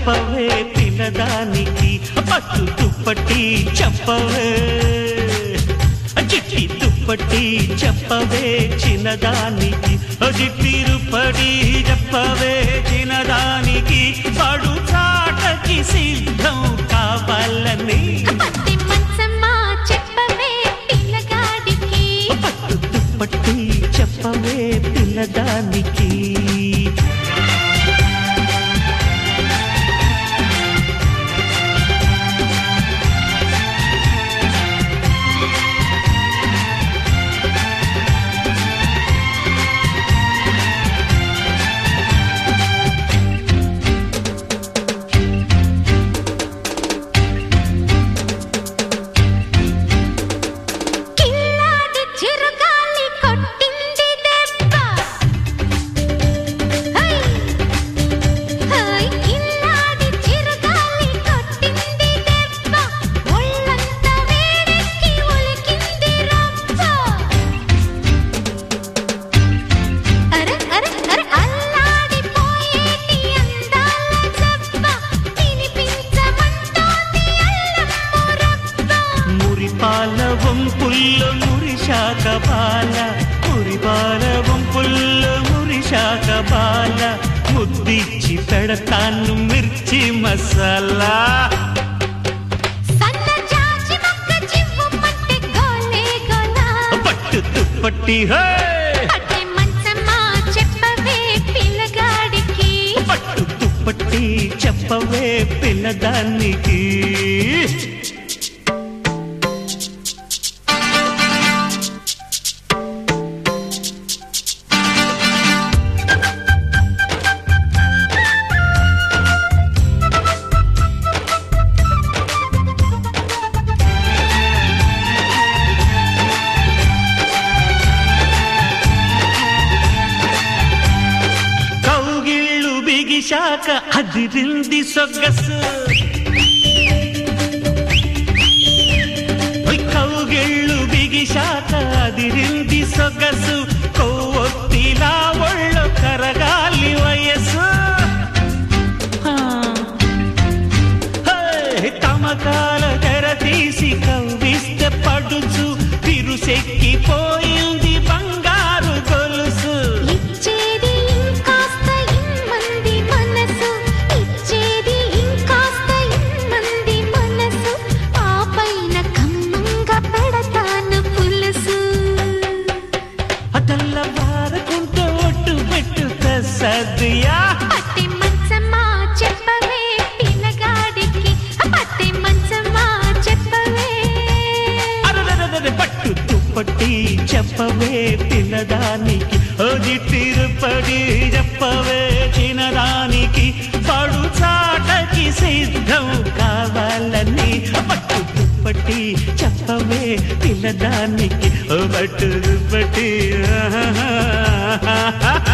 చెప్పవే పిల్లదానికి పట్టు దుప్పటి చెప్పవే చిట్టి దుప్పటి చెప్పవే చిన్నదానికి జిట్టిరుపడి చెప్పవే చిన్నదానికి పడు చాటకి సిద్ధం కావాలని పట్టి మంచమ్మా చెప్పవే పిల్లగాడికి పట్టు దుప్పటి చెప్పవే పిల్లదానికి కిల్లాడి చిరుగాలి కొట్టింది దెబ్బ హై హై కిల్లాడి చిరుగాలి కొట్టింది దెబ్బ ఒళ్ళంతా వేడెక్కి ఉలికింది రవ్వ అరే అరే అరే అల్లాడిపోయేటి అందాల జబ్బ వినిపించమంటోంది అల్లమ్మ రబ్బ మురిపాల వంపుల్లో మురిశాక బాల మురిపాల వంపుల్లో మురిశాక బాల ముద్దిచ్చి పెడతాను మిర్చి మసాలా సన్న జాజి మొక్క చివ్వుమంటే గోలే గోలా. పట్టు దుప్పటి హే పట్టే మంచమ్మా చెప్పవే పిల్లగాడికి. పట్టు దుప్పటి చెప్పవే పిల్లదానికి కౌగిళ్ళు బిగిశాక అదిరింది సొగ్గసు ఓయ్ కౌగిళ్ళు బిగిశాక అదిరింది సొగసు కొవ్వొత్తిలా ఒళ్ళో కరగాలి వయస్సు ఆ. హే, తమకాల తెర తీసి కవ్విస్తే పడుచు తిరుసెక్కిపోయింది బంగారు గొలుసు ఇచ్చేది ఇంకాస్త ఇమ్మంది మనసు. ఇచ్చేది ఇంకాస్త ఇమ్మంది మనసు. ఆ పైన కమ్మంగా పెడతాను పులుసు. అదల్ల వారకుంటూ ఒట్టు పెట్టు సద్యా పట్టే మంచమ్మా చెప్పవే పిల్లగాడికి. పట్టే మంచమ్మా చెప్పవే అరరరరర పట్టు దుప్పటి చెప్పవే పిల్లదానికి ఓది తిరుపడి చెప్పవే చిన్నదానికి పడు చాటకి సిద్ధం కావాలని పట్టు దుప్పటి చెప్పవే పిల్లదానికి ఓ పట్టు దుప్పటి ఆహాహాహా.